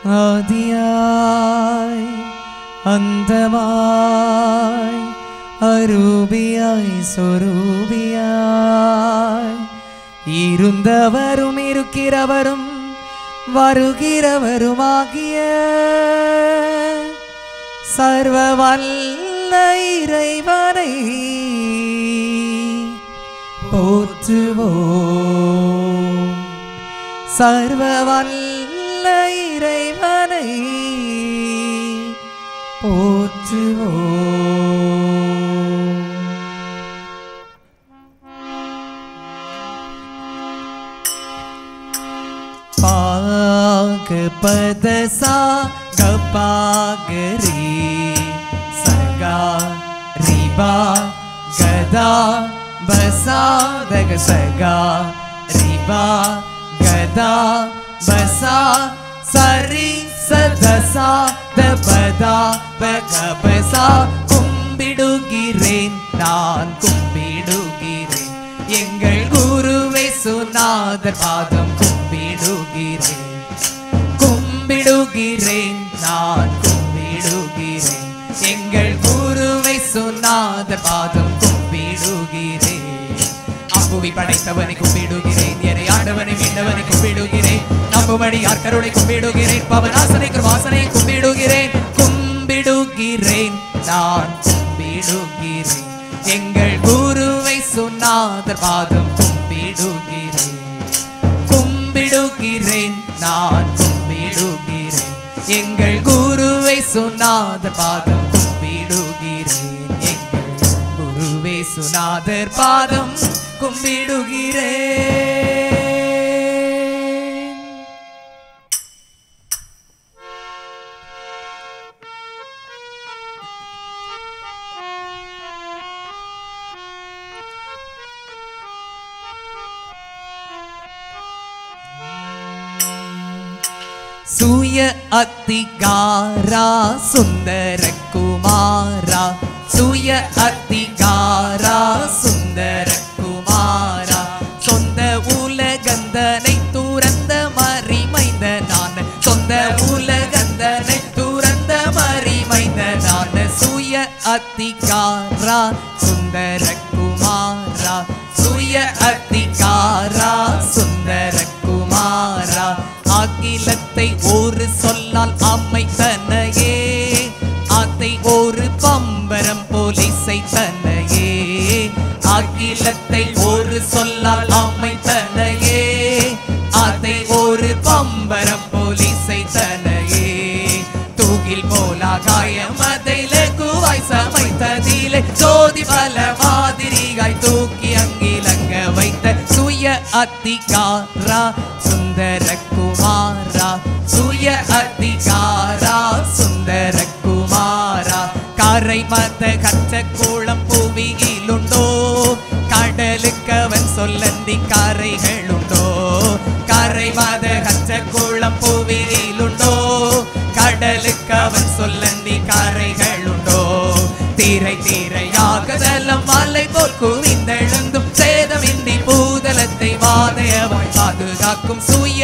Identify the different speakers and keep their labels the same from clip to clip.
Speaker 1: ஆதியாய் அந்தமாய் அரூபியாய் சொரூபியாய் இருந்தவரும் இருக்கிறவரும் வருகிறவருமாகிய சர்வ வல்ல இறைவனை போற்றுவோம் சர்வ வல்ல இறைவனை போற்றுவோம் பாகபதசா கபாகரி சகா ரிபா கதா பசாதக சகா ரிபா கதா பசா சரி சதசா தபதா பகபசா கும்பிடுகிறேன் நான் கும்பிடுகிறேன் எங்கள் குருவை சுனாதர் பாதம் கும்பிடுகிறேன் கும்பிடுகிறேன் நான் கும்பிடுகிறேன் எங்கள் குருவை சுனாதர் பாதம் கும்பிடுகிறேன் அம்புவி படைத்தவனை கும்பிடுகிறேன் என்னை ஆண்டவனை மீண்டவனை கும்பிடுகிறேன் நம்புமணி யார் கருளை கும்பிடுகிறேன் பவனாசனை வாசனை கும்பிடுகிறேன் கும்பிடுகிறேன் நான் கும்பிடுகிறேன் எங்கள் குருவை சுனாதர் பாதம் கும்பிடுகிறேன் கும்பிடுகிறேன் நான் கும்பிடுகிறேன் எங்கள் குருவை சுனாதர் பாதம் கும்பிடுகிறேன் எங்கள் குருவே சுனாதர் பாதம் கும்பிடுகிறேன் சுய அத்திகாரா சுந்தர குமாரா சுய அத்திகாரா சுந்தர குமாரா சொந்த உலகந்தனை துறந்த மறிமைந்த நான் சொந்த உலகந்தனை துறந்த மறிமைந்த நான் சுய அத்திகாரா சுந்தர குமாரா சுய அத்திகாரா சுந்தர குமாரா அகிலத்தை ஒரு சொல்லால் அமைத்தனையே அதை ஒரு பம்பரம் போலிசை தன்னையே அகிலத்தை ஒரு சொல்லால் அமைத்தனையே அதை ஒரு பம்பரம் போலிசை தனையே தூகில் போலாகாயம் அதை லகுவாய் சமைத்ததிலே ஜோதி பல மாதிரிகாய் தூக்கி அங்கிலங்க வைத்த சுய அத்திகாரா சுந்தர குமாரா சுய அத்திகாரா சுந்தர குமாரா கரை மத கற்ற கூளம் புவியிலுண்டோ கடலுக்கு அவன் சொல்லந்தி கரைகளுண்டோ கரை மத கற்ற கூளம் புவியிலுண்டோ கடலுக்கு அவன் சொல்லந்தி கரைகளுண்டோ தீரை தீரையாக தலம் மலை போல் குவிந்தெழுந்தும் சேதமின்றி பூதலத்தை வாதையவாய் பாதுகாக்கும் சுய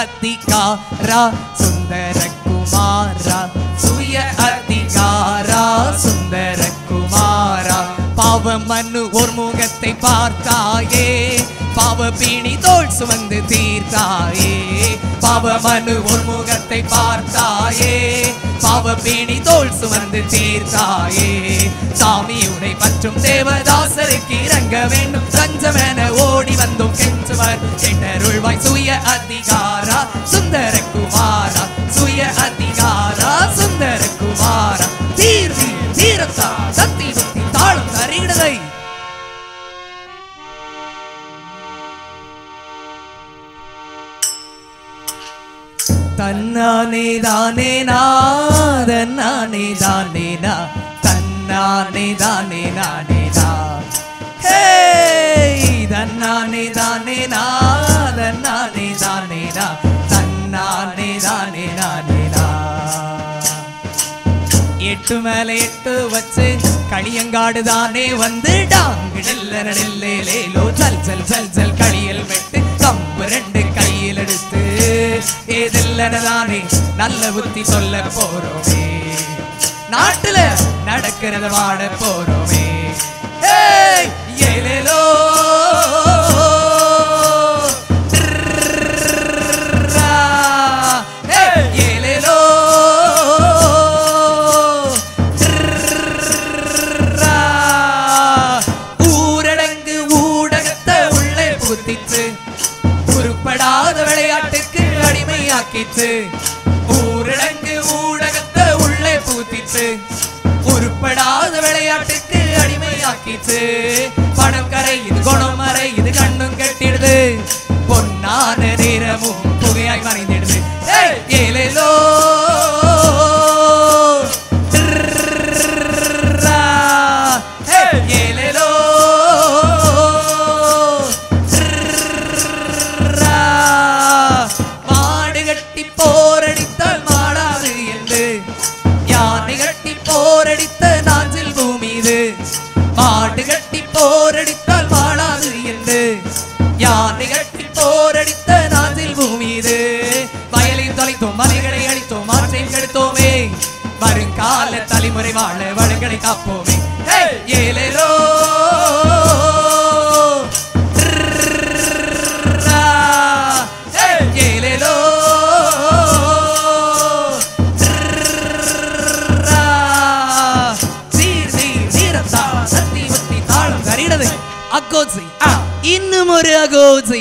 Speaker 1: அதிகாரா சுந்தர குமாரா சுய அதிகாரா சுந்தர குமாரா பாவ மனு ஒரு முகத்தை பார்த்தாயே பாவ பீணி தோல் சுமந்து தீர்த்தாயே பாவ மனு ஒரு முகத்தை பார்த்தாயே பாவ பீணி தோல் சுமந்து தீர்த்தாயே சாமியுடை மற்றும் தேவதாசருக்கு இறங்க வேண்டும் தஞ்சமென ஓடி வந்தோம் கெஞ்சுவர் கேட்டருள்வாய் சுய அதிகாரா சுந்தர குமாரா சுய அதிகாரா சுந்தர குமாரா தீர்வி தீரத்தா சக்தி புத்தி தாளம் தருகிறதை தன்னானே தானே நாதன்னானே தானே நா தன்னானே தானே நானே நா ஹே தன்னானே தானே நாதன்னானே தானே நா தன்னானே தானே நானே நா எட்டு மேல எட்டு வச்சு களியங்காடு தானே வந்து டாங்கு நெல்ல நெல்லேலோ ஜல் ஜல் ஜல் ஜல் களியல் வெட்டு கம்பு ரெண்டு கையில் எடுத்து முன்னெடுத்து ஏதில்லனதானே நல்ல புத்தி சொல்ல போறோமே நாட்டுல நடக்கிறத வாட போறோமே ஏய், ஏலேலோ ட்ரா. ஏய், ஏலேலோ ட்ரா. ஊரடங்கு ஊடகத்தை உள்ளே புகுத்திச்சு உருப்படாத விளையாட்டுக்கு அடிமையாக்கிச்சு ஊரடங்கு ஊடகத்தை உள்ளே பூத்திச்சு உருப்படாத விளையாட்டுக்கு அடிமையாக்கிச்சு பணம் கரை இது குணம் மறை இது கண்ணும் கட்டிடுது பொன்னான நேரமும் புகையாய் மறைந்திடுது ஏய், ஏலேலோ ட்ரா. ஏய், ஏலேலோ ட்ரா. மாடு கட்டி போரடித்தால் மாடாது என்று யானை கட்டி போரடித்த நாஞ்சில் பூமி இது மாடு கட்டி போரடித்தால் மாடாது என்று யானை கட்டி போரடித்த நாஞ்சில் பூமி இது வயலையும் தொலைத்தோம் மலைகளை அழித்தோம் மாற்றையும் கெடுத்தோமே வருங்கால தலைமுறை வாழ வளங்களை காப்போமே ஏய், ஏலேலோ ட்ரா. ஏய், ஏலேலோ ட்ரா. சீர், சீர், சீரத்தா, சத்தி, முத்தி, தாளம் சரிடது. அக்கோசை இன்னும் ஒரு அகோசை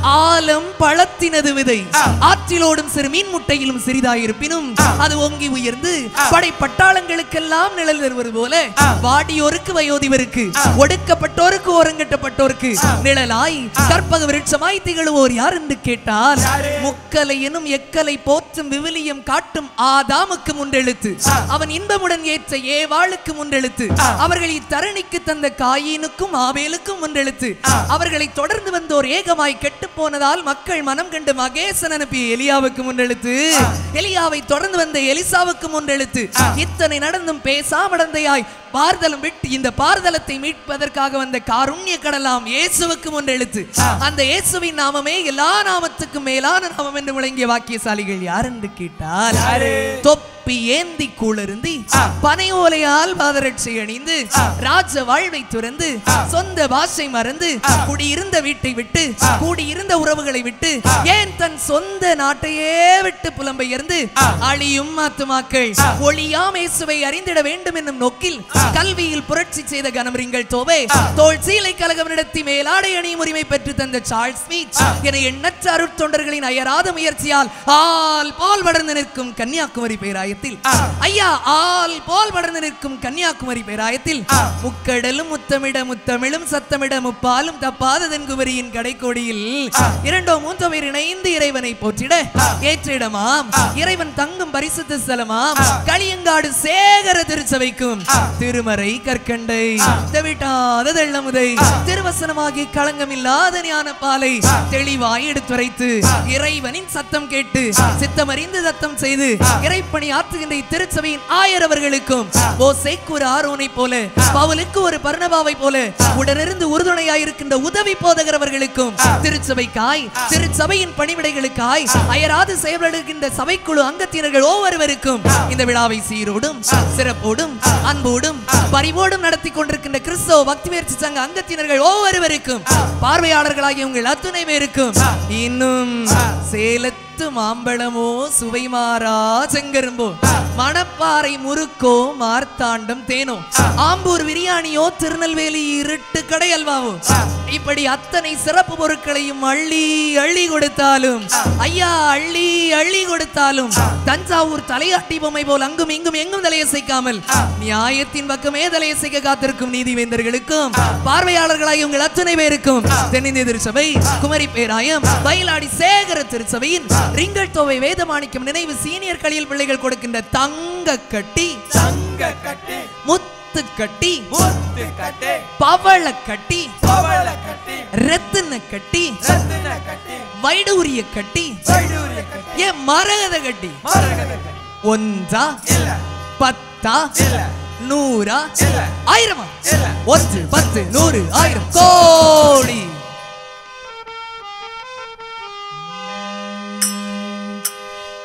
Speaker 1: ஆலம் பழத்தினது விதை ஆற்றிலோடும் சிறு மீன் முட்டையிலும் சிறிதாயிருப்பினும் அது ஓங்கி உயர்ந்து படை பட்டாளங்களுக்கெல்லாம் நிழல் தருவது போல வாடியோருக்கு வயோதிபருக்கு ஒடுக்கப்பட்டோருக்கு ஓரங்கட்டப்பட்டோருக்கு நிழலாய் கற்பக விருட்சமாய் திகழுவோர் யார் என்று கேட்டால் முக்கலை எனும் எக்கலை போற்றும் விவிலியம் காட்டும் ஆதாமுக்கு முன்றெழுத்து அவன் இன்பமுடன் ஏற்ற ஏவாளுக்கு முன்றெழுத்து அவர்கள் இத்தரணிக்கு தந்த காயினுக்கும் ஆவேலுக்கும் முன்றெழுத்து அவர்களை தொடர்ந்து வந்தோர் ஏகமாய் கெட்டு போனதால் மக்கள் மனம் கண்டு மகேசன் அனுப்பிய எலியாவுக்கு முன்றெழுத்து எலியாவை தொடர்ந்து வந்த எலிசாவுக்கு முன்றெழுத்து இத்தனை நடந்தும் பேசாமடந்தையாய் பார்தலம் விட்டு இந்த பார்தலத்தை மீட்பதற்காக வந்த காருண்ய கடலாம் இயேசுவுக்கு முன்றெழுத்து அந்த இயேசுவின் நாமமே எல்லா நாமத்துக்கும் மேலான நாமம் என்று விளங்கிய வாக்கியசாலிகள் யார் என்று கேட்டால் தொப்பி ஏந்தி கூளிருந்தி பனை ஓலையால் பாதரட்சை அணிந்து ராஜ வாழ்வை துறந்து சொந்த பாஷை மறந்து குடியிருந்த வீட்டை விட்டு கூடியிருந்த உறவுகளை விட்டு ஏன் தன் சொந்த நாட்டையே விட்டு புலம்பெயர்ந்து அழியும் ஆத்துமாக்கள் ஒளியாம் இயேசுவை அறிந்திட வேண்டும் என்னும் நோக்கில் கல்வியில் புரட்சி செய்த கனமரிங்கள் தோவே தோல் சீலை கழகம் நடத்தி மேலாடை அணியும் உரிமை பெற்று தந்த சார்ல்ஸ் ஸ்மித் என எண்ணற்ற அருட்தொண்டர்களின் அயராத முயற்சியால் ஆல் போல் வளர்ந்து நிற்கும் கன்னியாகுமரி பேராயத்தில் ஐயா ஆல் போல் வளர்ந்து நிற்கும் கன்னியாகுமரி பேராயத்தில் முக்கடலும் முத்தமிட முத்தமிழும் சத்தமிட முப்பாலும் தப்பாத தென்குமரியின் கடைக்கோடியில் இரண்டோ மூன்றோ பேர் இணைந்து இறைவனை போற்றிட ஏற்றிடமாம் இறைவன் தங்கும் பரிசுத்த ஸ்தலமாம் களியங்காடு சேகர திருச்சபைக்கும் திருமறை கற்கண்டை தவிட்டாத தெள்ளமுதை திருவசனமாகி களங்கமில்லாத ஞான பாலை தெளிவாய் எடுத்துரைத்து இறைவனின் சத்தம் கேட்டு சித்தமறிந்து சத்தம் செய்து இறைப்பணி ஆற்றுகின்ற இத்திருச்சபையின் ஆயரவர்களுக்கும் ஓசைக்கு ஒரு ஆரோனை போல பவுலுக்கு ஒரு பர்ணபாவை போல உடனிருந்து உறுதுணையாயிருக்கின்ற உதவி போதகரவர்களுக்கும் திருச்சபைக்காய் திருச்சபையின் பணிவிடைகளுக்காய் அயராது செயல்படுகின்ற சபைக்குழு அங்கத்தினர்கள் ஒவ்வொருவருக்கும் இந்த விழாவை சீரோடும் சிறப்போடும் அன்போடும் பரிவோடும் நடத்தி கொண்டிருக்கின்ற கிறிஸ்தவ பக்தி முயற்சி சங்க அங்கத்தினர்கள் ஒவ்வொருவருக்கும் பார்வையாளர்களாகிய உங்கள் அத்துணை பேருக்கும் இன்னும் சேலத்து மாம்பழமோ சுவை மாறா செங்கரும்போ மணப்பாறை முறுக்கோ மார்த்தாண்டம் தேனோ ஆம்பூர் பிரியாணியோ திருநெல்வேலி இருட்டு கடை அல்வாவோ இப்படி அத்தனை சிறப்பு பொருட்களையும் அள்ளி அள்ளி கொடுத்தாலும் ஐயா அள்ளி அள்ளி கொடுத்தாலும் தஞ்சாவூர் தலையாட்டி பொம்மை போல் அங்கும் இங்கும் எங்கும் தலையசைக்காமல் நியாயத்தின் பக்கமே தலையசைக்க காத்திருக்கும் நீதிவேந்தர்களுக்கும் பார்வையாளர்களாய் உங்கள் அத்தனை பேருக்கும் தென்னிந்திய திருச்சபை குமரி பேராயம் வயலாடி சேகர திருச்சபையின் ரிங்கல் தோவை வேதமாணிக்கம் நினைவு சீனியர் களியல் பிள்ளைகள் கொடுக்கின்ற தங்க கட்டி
Speaker 2: தங்க கட்டி
Speaker 1: முத்து கட்டி
Speaker 2: முத்து கட்டி
Speaker 1: பவள கட்டி
Speaker 2: பவள கட்டி
Speaker 1: ரத்தின கட்டி
Speaker 2: ரத்தின கட்டி
Speaker 1: வைடூரிய கட்டி
Speaker 2: வைடூரிய கட்டி
Speaker 1: ஏன் மரகத கட்டி
Speaker 2: மரகத கட்டி
Speaker 1: ஒன்றா
Speaker 2: இல்ல
Speaker 1: பத்தா
Speaker 2: இல்ல
Speaker 1: நூறா
Speaker 2: இல்ல
Speaker 1: ஆயிரமா
Speaker 2: இல்ல
Speaker 1: ஒன்று பத்து நூறு ஆயிரம் கோடி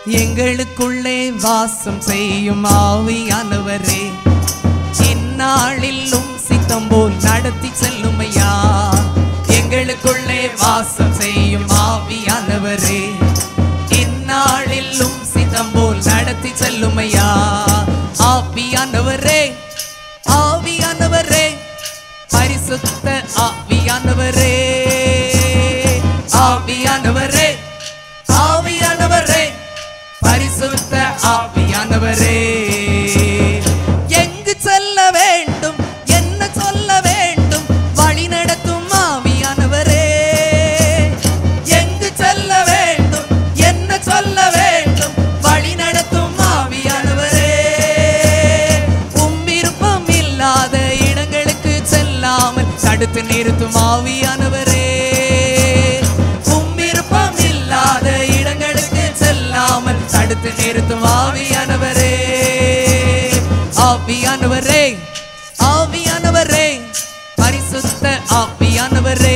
Speaker 1: எங்களுக்குள்ளே வாசம் செய்யும் ஆவியானவரே இந்நாளிலும் சித்தம் போல் நடத்தி செல்லும் ஐயா எங்களுக்குள்ளே வாசம் செய்யும் ஆவியானவரே இந்நாளிலும் சித்தம் போல் நடத்தி செல்லும் ஐயா ஆவியானவரே ஆவியானவரே பரிசுத்த ஆவியானவரே ஆவியானவரே ஆவியானவரே பரிசுத்த ஆவியானவரே எங்கு செல்ல வேண்டும் என்ன சொல்ல வேண்டும் வழி நடத்தும் ஆவியானவரே எங்கு செல்ல வேண்டும் என்ன சொல்ல வேண்டும் வழி நடத்தும் ஆவியானவரே உம் விருப்பம் இல்லாத இடங்களுக்கு செல்லாமல் தடுத்து நிறுத்தும் ஆவியானவரே உம் விருப்பம் இல்லாத இடங்களுக்கு செல்லாமல் தடுத்து நிறுத்தும் ஆவியானவரே ஆவியானவரே ஆவியானவரே பரிசுத்த ஆவியானவரே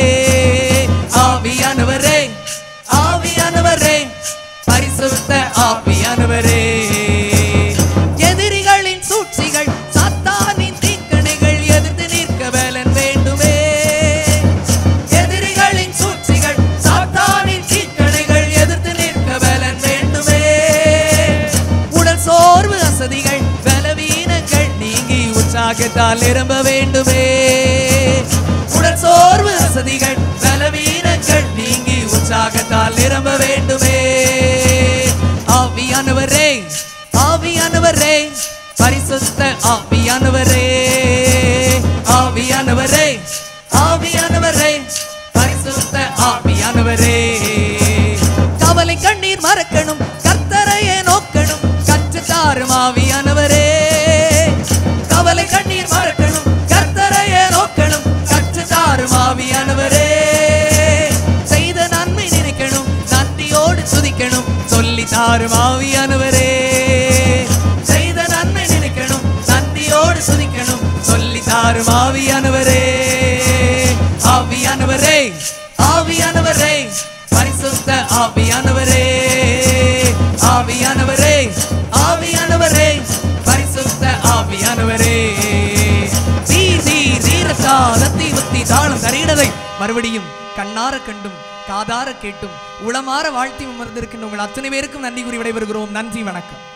Speaker 1: ஆவியானவரே ஆவியானவரே பரிசுத்த ஆவியானவரே எதிரிகளின் சூழ்ச்சிகள் சாத்தானின் தீக்கணைகள் எதிர்த்து நிற்க வேலன் வேண்டுமே எதிரிகளின் சூழ்ச்சிகள் சாத்தானின் தீக்கணைகள் எதிர்த்து நிற்க வேலன் வேண்டுமே உடல் சோர்வு அசதிகள் பலவீனங்கள் நீங்கி உற்சாகத்தால் நிரம்ப வேண்டுமே உடல் சோர்வு அசதிகள் பலவீனங்கள் நீங்கி உற்சாகத்தால் நிரம்ப வேண்டுமே ஆவியானவரே ஆவியானவரே பரிசுத்த ஆவியானவரே ஆவியானவரே ஆவியானவரே பரிசுத்த ஆவியானவரே கவலை கண்ணீர் மறக்கணும் கர்த்தரையே நோக்கணும் கற்று தாரும் ஆவியானவரே கவலை கண்ணீர் மறக்கணும் கர்த்தரையே நோக்கணும் கற்று தாரும் ஆவியானவரே செய்த நன்மை நினைக்கணும் நன்றியோடு துதிக்கணும் சொல்லி தாரும் ஆவியானவரே செய்த நன்மை நினைக்கணும் நன்றியோடு துதிக்கணும் சொல்லி தாரும் ஆவியானவரே ஆவியானவரே ஆவியானவரே பரிசுத்த ஆவியானவரே ஆவியானவரே ஆவியானவரே பரிசுத்த ஆவியானவரே தீர் தீர் தீரத்தா ரத்தி உத்தி தாளம் தரையிடதை மறுபடியும் கண்ணார கண்டும் காதார கேட்டும் உளமாற வாழ்த்தி அமர்ந்திருக்கின்ற உங்கள் அத்தனை பேருக்கும் நன்றி கூறி விடைபெறுகிறோம் நன்றி வணக்கம்